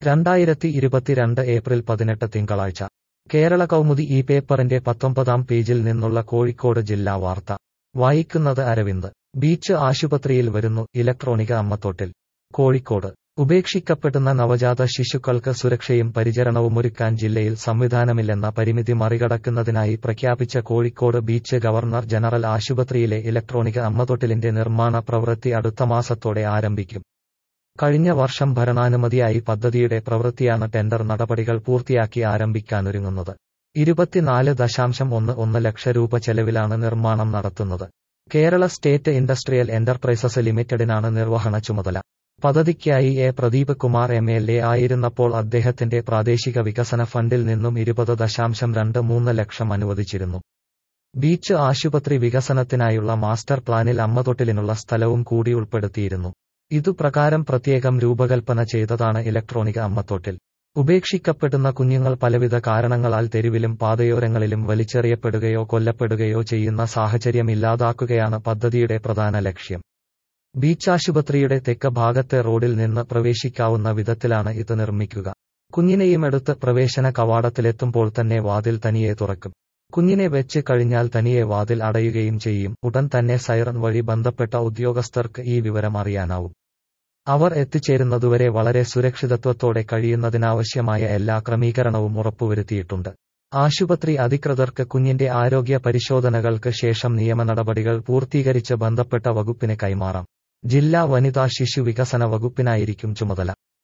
രണ്ടായിരത്തി ഇരുപത്തിരണ്ട് ഏപ്രിൽ പതിനെട്ട് തിങ്കളാഴ്ച കേരള കൗമുദി ഈ പേപ്പറിന്റെ പത്തൊമ്പതാം പേജിൽ നിന്നുള്ള കോഴിക്കോട് ജില്ലാ വാർത്ത വായിക്കുന്നത് അരവിന്ദ് ബീച്ച് ആശുപത്രിയിൽ വരുന്നു ഇലക്ട്രോണിക അമ്മത്തൊട്ടിൽ കോഴിക്കോട് ഉപേക്ഷിക്കപ്പെടുന്ന നവജാത ശിശുക്കൾക്ക് സുരക്ഷയും പരിചരണവുമൊരുക്കാൻ ജില്ലയിൽ സംവിധാനമില്ലെന്ന പരിമിതി മറികടക്കുന്നതിനായി പ്രഖ്യാപിച്ച കോഴിക്കോട് ബീച്ച് ഗവർണർ ജനറൽ ആശുപത്രിയിലെ ഇലക്ട്രോണിക അമ്മത്തൊട്ടിലിന്റെ നിർമ്മാണ പ്രവൃത്തി അടുത്ത മാസത്തോടെ ആരംഭിക്കും കഴിഞ്ഞ വർഷം ഭരണാനുമതിയായി പദ്ധതിയുടെ പ്രവൃത്തിയാണ് ടെൻഡർ നടപടികൾ പൂർത്തിയാക്കി ആരംഭിക്കാനൊരുങ്ങുന്നത് ഇരുപത്തിനാല് ദശാംശം ഒന്ന് ഒന്ന് ലക്ഷ രൂപ ചെലവിലാണ് നിർമ്മാണം നടത്തുന്നത് കേരള സ്റ്റേറ്റ് ഇൻഡസ്ട്രിയൽ എന്റർപ്രൈസസ് ലിമിറ്റഡിനാണ് നിർവഹണ ചുമതല പദ്ധതിക്കായി A Pradeep Kumar M L A ആയിരുന്നപ്പോൾ അദ്ദേഹത്തിന്റെ പ്രാദേശിക വികസന ഫണ്ടിൽ നിന്നും ഇരുപത് ദശാംശം രണ്ട് മൂന്ന് ലക്ഷം അനുവദിച്ചിരുന്നു ബീച്ച് ആശുപത്രി വികസനത്തിനായുള്ള മാസ്റ്റർ പ്ലാനിൽ അമ്മതൊട്ടിലിനുള്ള സ്ഥലവും കൂടി ഉൾപ്പെടുത്തിയിരുന്നു ഇതുപ്രകാരം പ്രത്യേകം രൂപകൽപ്പന ചെയ്തതാണ് ഇലക്ട്രോണിക് അമ്മത്തൊട്ടിൽ ഉപേക്ഷിക്കപ്പെടുന്ന കുഞ്ഞുങ്ങൾ പലവിധ കാരണങ്ങളാൽ തെരുവിലും പാതയോരങ്ങളിലും വലിച്ചെറിയപ്പെടുകയോ കൊല്ലപ്പെടുകയോ ചെയ്യുന്ന സാഹചര്യം ഇല്ലാതാക്കുകയാണ് പദ്ധതിയുടെ പ്രധാന ലക്ഷ്യം ബീച്ചാശുപത്രിയുടെ തെക്ക് ഭാഗത്തെ റോഡിൽ നിന്ന് പ്രവേശിക്കാവുന്ന വിധത്തിലാണ് ഇത് നിർമ്മിക്കുക കുഞ്ഞിനെയും എടുത്ത് പ്രവേശന കവാടത്തിലെത്തുമ്പോൾ തന്നെ വാതിൽ തനിയെ തുറക്കും കുഞ്ഞിനെ വെച്ച് കഴിഞ്ഞാൽ തനിയെ വാതിൽ അടയുകയും ചെയ്യും ഉടൻ തന്നെ സൈറൺ വഴി ബന്ധപ്പെട്ട ഉദ്യോഗസ്ഥർക്ക് ഈ വിവരം അറിയാനാവും അവർ എത്തിച്ചേരുന്നതുവരെ വളരെ സുരക്ഷിതത്വത്തോടെ കഴിയുന്നതിനാവശ്യമായ എല്ലാ ക്രമീകരണവും ഉറപ്പുവരുത്തിയിട്ടുണ്ട് ആശുപത്രി അധികൃതർക്ക് കുഞ്ഞിന്റെ ആരോഗ്യ പരിശോധനകൾക്ക് ശേഷം നിയമ നടപടികൾ പൂർത്തീകരിച്ച് ബന്ധപ്പെട്ട വകുപ്പിന് കൈമാറാം ജില്ലാ വനിതാ ശിശു വികസന വകുപ്പിനായിരിക്കും ചുമതല